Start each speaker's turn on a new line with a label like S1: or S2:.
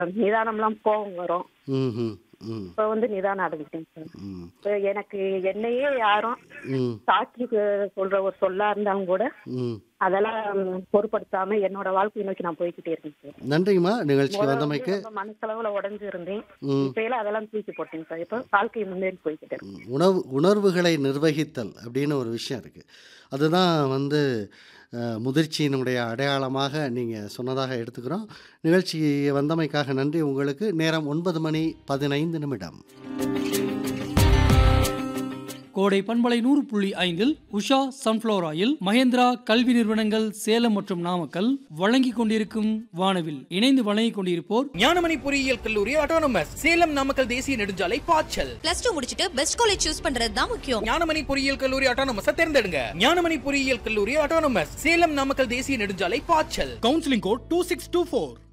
S1: நிதானம்லாம் கோவம் வரும்
S2: ம் ம் ம்
S1: இப்போ வந்து நிதானம் அடைஞ்சிட்டேங்க சார்
S2: ம்
S1: இப்போ எனக்கு என்னையே யாரும்
S2: ம்
S1: சாட்சிக்கு சொல்ற ஒரு சொல்லா இருந்தாலும் கூட
S2: ம்
S1: அதெல்லாம் பொருட்படுத்தாம என்னோட வாழ்க்கையை நோக்கி நான் போய்கிட்டே இருக்கேன் சார்
S2: நன்றிங்கம்மா நிகழ்ச்சிக்கு
S1: முதல்ல
S2: வந்தமைக்கு
S1: வந்து ரொம்ப மனசளவுல உடஞ்சு இருந்தேன்
S2: ம்.
S1: இப்ப எல்லாம் அதெல்லாம் தூக்கி போட்டேங்க சார் இப்போ வாழ்க்கை முன்னேறி போய்கிட்டு இருக்கு
S2: ம், உணவு உணர்வுகளை நிர்வகித்தல் அப்படின்னு ஒரு விஷயம் இருக்குது அதுதான் வந்து அஹ், முதிர்ச்சியினுடைய அடையாளமாக நீங்கள் சொன்னதாக எடுத்துக்கிறோம் நிகழ்ச்சி வந்தமைக்காக நன்றி உங்களுக்கு நேரம் ஒன்பது மணி பதினைந்து நிமிடம்
S3: கோடை பண்பலை நூறு புள்ளி ஐந்தில் உஷா சன்ஃப்ளவர் ஆயில் மகேந்திரா கல்வி நிறுவனங்கள் சேலம் மற்றும் நாமக்கல் வழங்கிக் கொண்டிருக்கும் வானவில் இணைந்து வழங்கிக் கொண்டிருப்போர்
S4: ஞானமணி பொறியியல் கல்லூரி ஆட்டோனமஸ் சேலம் நாமக்கல் தேசிய நெடுஞ்சாலை பாய்ச்சல்
S5: பிளஸ் டூ முடிச்சிட்டு பெஸ்ட் காலேஜ் சூஸ் பண்றது தான் முக்கியம்
S4: ஞானமணி பொறியியல் கல்லூரி ஆட்டோனமஸ் தேர்ந்தெடுங்க ஞானமணி பொறியியல் கல்லூரி ஆட்டோனமஸ் சேலம் நாமக்கல் தேசிய நெடுஞ்சாலை பாய்ச்சல் counselling code two six two four